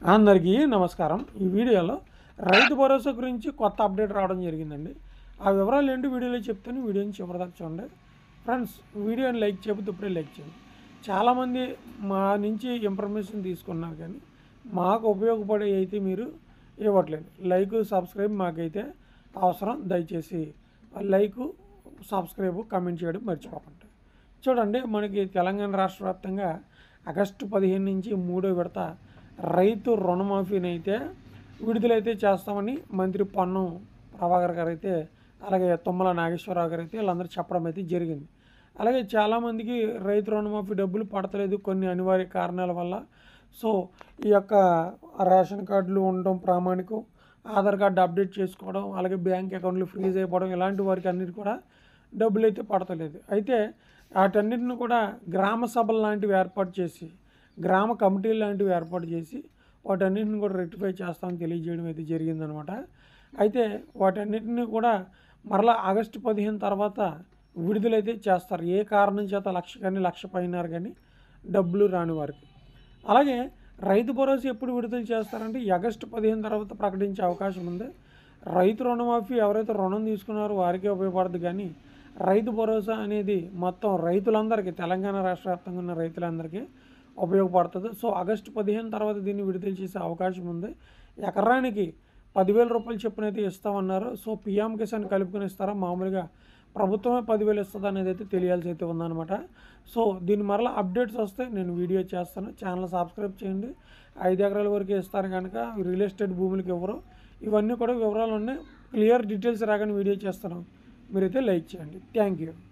అందరికీ నమస్కారం ఈ వీడియోలో రైతు భరోసా గురించి కొత్త అప్డేట్ రావడం జరిగిందండి ఆ వివరాలు ఏంటి వీడియోలో చెప్తాను వీడియోని చివరిదాకా చూడండి ఫ్రెండ్స్ వీడియోని లైక్ చేయకపోతే ఇప్పుడే లైక్ చేయండి చాలామంది మా నుంచి ఇన్ఫర్మేషన్ తీసుకున్నారు కానీ మాకు ఉపయోగపడే అయితే మీరు ఇవ్వట్లేదు లైక్ సబ్స్క్రైబ్ మాకైతే అవసరం దయచేసి లైక్ సబ్స్క్రైబ్ కమెంట్ చేయడం మర్చిపోకండి చూడండి మనకి తెలంగాణ రాష్ట్ర వ్యాప్తంగా ఆగస్టు పదిహేను నుంచి మూడో విడత రైతు రుణమాఫీని అయితే విడుదలైతే చేస్తామని మంత్రి పొన్నం ప్రభాకర్ గారు అయితే అలాగే తుమ్మల నాగేశ్వరరావు గారు అయితే వీళ్ళందరూ చెప్పడం అయితే జరిగింది అలాగే చాలామందికి రైతు రుణమాఫీ డబ్బులు పడతలేదు కొన్ని అనివార్య కారణాల వల్ల సో ఈ యొక్క రేషన్ కార్డులు ఉండడం ప్రామాణికం ఆధార్ కార్డు అప్డేట్ చేసుకోవడం అలాగే బ్యాంక్ అకౌంట్లు ఫ్రీజ్ అయిపోవడం ఇలాంటి వారికి అన్నిటి కూడా డబ్బులు అయితే పడతలేదు అయితే వాటన్నిటిని కూడా గ్రామ సభలు లాంటివి ఏర్పాటు చేసి గ్రామ కమిటీలు లాంటివి ఏర్పాటు చేసి వాటన్నిటిని కూడా రెక్టిఫై చేస్తామని తెలియజేయడం అయితే జరిగిందనమాట అయితే వాటన్నిటిని కూడా మరలా ఆగస్టు పదిహేను తర్వాత విడుదలైతే చేస్తారు ఏ కారణం చేత లక్ష కానీ లక్ష పైన కానీ డబ్బులు రాని వారికి అలాగే రైతు భరోసా ఎప్పుడు విడుదల చేస్తారంటే ఈ ఆగస్టు పదిహేను తర్వాత ప్రకటించే అవకాశం ఉంది రైతు రుణమాఫీ ఎవరైతే రుణం తీసుకున్నారో వారికే ఉపయోగపడదు కానీ రైతు భరోసా అనేది మొత్తం రైతులందరికీ తెలంగాణ రాష్ట్ర వ్యాప్తంగా ఉన్న రైతులందరికీ ఉపయోగపడుతుంది సో ఆగస్టు పదిహేను తర్వాత దీన్ని విడుదల చేసే అవకాశం ఉంది ఎకరానికి పదివేల రూపాయలు చొప్పున అయితే ఇస్తామన్నారు సో పిఎం కిసాన్ కలుపుకొని ఇస్తారా మామూలుగా ప్రభుత్వమే పదివేలు ఇస్తుంది అనేది అయితే తెలియాల్సి అయితే ఉందన్నమాట సో దీని మరలా అప్డేట్స్ వస్తే నేను వీడియో చేస్తాను ఛానల్ సబ్స్క్రైబ్ చేయండి ఐదు ఎకరాల వరకు ఇస్తారు కనుక రియల్ ఎస్టేట్ భూములకి ఎవరు ఇవన్నీ కూడా వివరాలు ఉన్నాయి క్లియర్ డీటెయిల్స్ రాగానే వీడియో చేస్తాను మీరైతే లైక్ చేయండి థ్యాంక్ యూ